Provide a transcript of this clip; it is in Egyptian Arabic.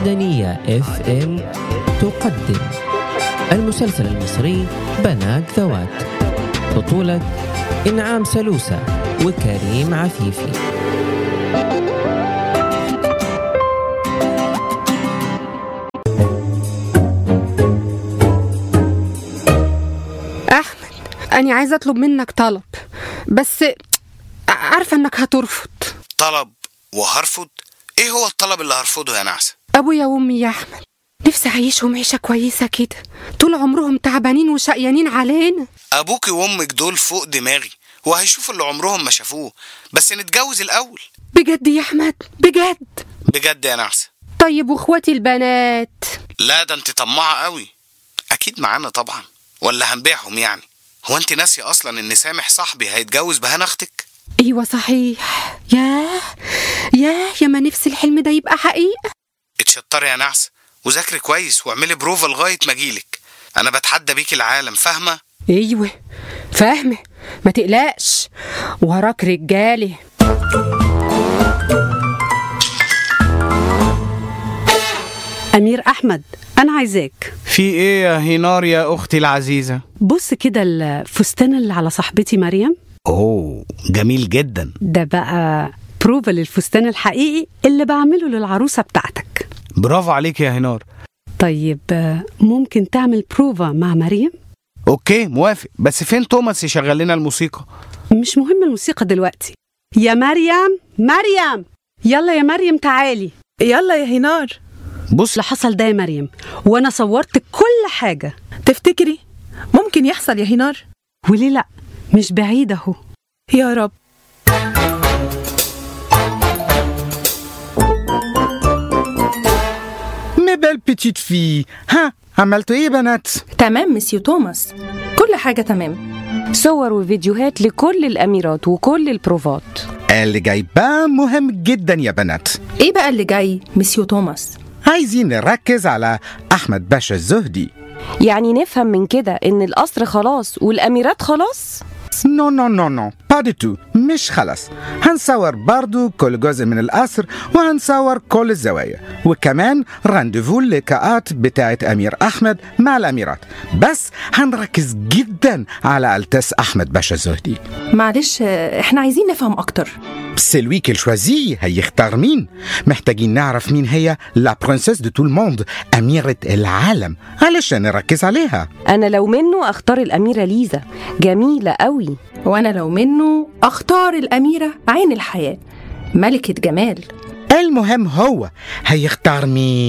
المدنية اف ام تقدم المسلسل المصري بنات ذوات بطولة إنعام سلوسة وكريم عفيفي احمد انا عايزه اطلب منك طلب بس عارفه انك هترفض طلب وهرفض ايه هو الطلب اللي هرفضه يا نعسة ابويا وامي يا احمد نفسي اعيشهم عيشه كويسه كده طول عمرهم تعبانين وشقيانين علينا ابوكي وامك دول فوق دماغي وهيشوفوا اللي عمرهم ما شافوه بس نتجوز الاول بجد يا احمد بجد بجد يا نعسة طيب واخواتي البنات لا ده انت طماعة قوي اكيد معانا طبعا ولا هنبيعهم يعني هو انت ناسية اصلا ان سامح صاحبي هيتجوز بهان اختك ايوه صحيح ياه ياه يا ما نفسي الحلم ده يبقى حقيقه اتشطري يا نعسة وذاكري كويس واعملي بروفا لغاية ما اجيلك انا بتحدى بيكي العالم فاهمة ايوه فاهمه ما تقلقش وراك رجالي أمير أحمد أنا عايزاك في ايه يا هينار يا اختي العزيزة بص كده الفستان اللي على صاحبتي مريم اوه جميل جدا ده بقى بروفا للفستان الحقيقي اللي بعمله للعروسة بتاعتك برافو عليك يا هينار طيب آه، ممكن تعمل بروفا مع مريم اوكي موافق بس فين توماس يشغل لنا الموسيقى مش مهم الموسيقى دلوقتي يا مريم مريم يلا يا مريم تعالي يلا يا هينار بص اللي حصل ده يا مريم وانا صورت كل حاجة تفتكري ممكن يحصل يا هينار وليه لا مش بعيد اهو يا رب مي بيل بيتيت في ها عملتوا ايه يا بنات تمام مسيو توماس كل حاجة تمام صور وفيديوهات لكل الأميرات وكل البروفات اللي جاي بقى مهم جدا يا بنات ايه بقى اللي جاي مسيو توماس عايزين نركز على احمد باشا الزهدي يعني نفهم من كده إن القصر خلاص والأميرات خلاص نو نو نو نو با دي تو مش خلاص هنصور برضو كل جزء من القصر وهنصور كل الزوايا وكمان رانديفو اللقاءات بتاعت أمير أحمد مع الأميرات بس هنركز جدا على التس أحمد باشا الزهدي معلش آه، احنا عايزين نفهم اكتر سلوي كيل شوازي هيختار مين محتاجين نعرف مين هي لا برنسيس دو تو الموند أميرة العالم علشان نركز عليها أنا لو منه أختار الأميرة ليزا جميلة قوي وانا لو منه اختار الاميرة عين الحياة ملكة جمال المهم هو هيختار مين